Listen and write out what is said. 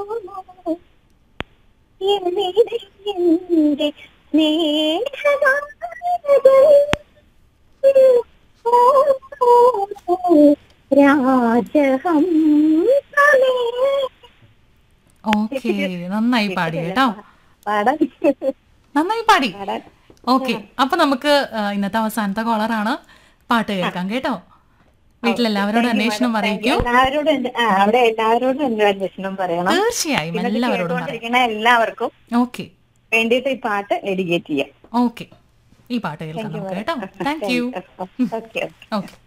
എവിടെ എന്റെ സ്നേഹഗാനങ്ങൾ? രാജഹംസമേ ഓക്കെ നന്നായി പാടി കേട്ടോ പാടാൻ നന്നായി പാടി പാടാൻ ഓക്കെ അപ്പൊ നമുക്ക് ആ, ഇന്നത്തെ അവസാനത്തെ കോളറാണ് പാട്ട് കേൾക്കാം കേട്ടോ വീട്ടിലെല്ലാവരോടും അന്വേഷണം അറിയിക്കൂ എല്ലാവരോടും എന്റെ- ആ, അവിടെ എല്ലാവരോടും എന്റെ അന്വേഷണം പറയണം തീർച്ചയായും ഇന്നത്തെ എല്ലാവരോടും പറയാം കേട്ടുകൊണ്ടിരിക്കുന്ന എല്ലാവർക്കും ഓക്കെ വേണ്ടിയിട്ട് ഈ പാട്ട് ഡെഡിക്കേറ്റ് ചെയ്യാം ഓക്കെ ഈ പാട്ട് കേൾക്കാം നമുക്ക് കേട്ടോ താങ്ക് യു ഓക്കെ ഓക്കെ